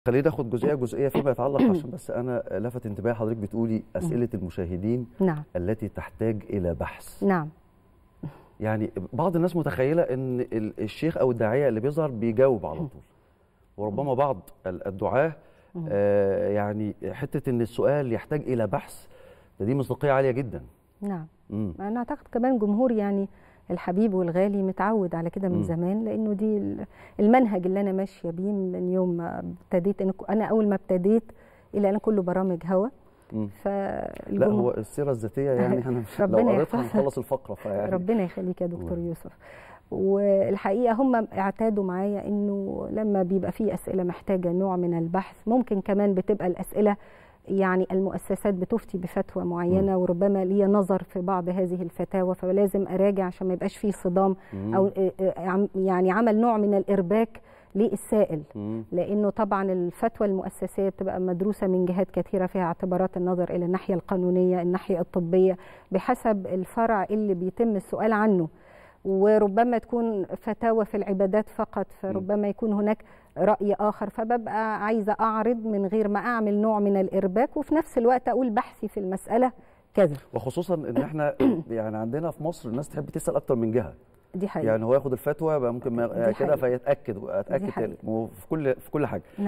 خلينا ناخد جزئيه جزئيه فيما يتعلق عشان بس انا لفت انتباهي حضرتك بتقولي اسئله المشاهدين نعم التي تحتاج الى بحث نعم يعني بعض الناس متخيله ان ال- الشيخ او الداعيه اللي بيظهر بيجاوب على طول وربما بعض ال- الدعاه آه يعني حته ان السؤال يحتاج الى بحث ده دي مصداقيه عاليه جدا نعم امم انا اعتقد كمان جمهور يعني الحبيب والغالي متعود على كده من مم. زمان لانه دي ال- المنهج اللي انا ماشيه بيه من يوم ما ابتديت أنا- انا اول ما ابتديت الى الان كله برامج هوا مم. ف لا هو السيره الذاتيه يعني انا مش- لو ربنا قريتها يحفظك. هنخلص الفقره فيعني ربنا يخليك يا دكتور مم. يوسف والحقيقه هم اعتادوا معايا انه لما بيبقى في اسئله محتاجه نوع من البحث ممكن كمان بتبقى الاسئله يعني المؤسسات بتفتي بفتوى معينه وربما لي نظر في بعض هذه الفتاوى فلازم اراجع عشان ما يبقاش في صدام مم. او آه، آه، عم- يعني عمل نوع من الارباك للسائل مم. لانه طبعا الفتوى المؤسسيه بتبقى مدروسه من جهات كثيره فيها اعتبارات النظر الى الناحيه القانونيه الناحيه الطبيه بحسب الفرع اللي بيتم السؤال عنه وربما تكون فتاوى في العبادات فقط فربما يكون هناك راي اخر فببقى عايزه اعرض من غير ما اعمل نوع من الارباك وفي نفس الوقت اقول بحثي في المساله كذا وخصوصا ان احنا يعني عندنا في مصر الناس تحب تسال اكتر من جهه دي حقيقه يعني هو ياخد الفتوى يبقى ممكن ما- دي كده فيتاكد فيتاكد اتاكد حقيقة. في كل في كل حاجه